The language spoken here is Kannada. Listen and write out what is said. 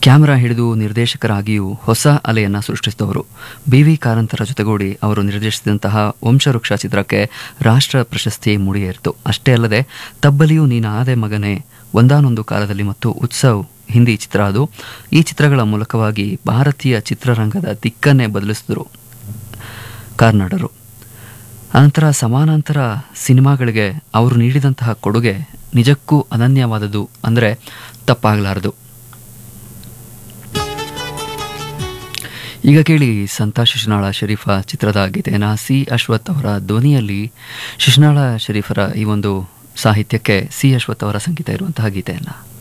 ಕ್ಯಾಮರಾ ಹಿಡಿದು ನಿರ್ದೇಶಕರಾಗಿಯೂ ಹೊಸ ಅಲೆಯನ್ನು ಸೃಷ್ಟಿಸಿದವರು ಬಿ ವಿ ಕಾರಂತರ ಜೊತೆಗೂಡಿ ಅವರು ನಿರ್ದೇಶಿಸಿದಂತಹ ವಂಶವೃಕ್ಷ ಚಿತ್ರಕ್ಕೆ ರಾಷ್ಟ್ರ ಪ್ರಶಸ್ತಿ ಮುಡಿಯೇರಿತು ಅಷ್ಟೇ ಅಲ್ಲದೆ ತಬ್ಬಲಿಯೂ ನೀನಾದೆ ಮಗನೇ ಒಂದಾನೊಂದು ಕಾಲದಲ್ಲಿ ಮತ್ತು ಉತ್ಸವ್ ಹಿಂದಿ ಚಿತ್ರ ಅದು ಈ ಚಿತ್ರಗಳ ಮೂಲಕವಾಗಿ ಭಾರತೀಯ ಚಿತ್ರರಂಗದ ದಿಕ್ಕನ್ನೇ ಬದಲಿಸಿದರು ಕಾರ್ನಾಡರು ಅನಂತರ ಸಮಾನಾಂತರ ಸಿನಿಮಾಗಳಿಗೆ ಅವರು ನೀಡಿದಂತಹ ಕೊಡುಗೆ ನಿಜಕ್ಕೂ ಅನನ್ಯವಾದದ್ದು ಅಂದರೆ ತಪ್ಪಾಗಲಾರದು ಈಗ ಕೇಳಿ ಸಂತ ಶಿಶುನಾಳ ಶರೀಫ ಚಿತ್ರದ ಗೀತೆಯನ್ನು ಸಿ ಅಶ್ವಥ್ ಅವರ ಧ್ವನಿಯಲ್ಲಿ ಶಿಶುನಾಳ ಶರೀಫರ ಈ ಒಂದು ಸಾಹಿತ್ಯಕ್ಕೆ ಸಿ ಅಶ್ವಥ್ ಅವರ ಸಂಗೀತ ಇರುವಂತಹ ಗೀತೆಯನ್ನು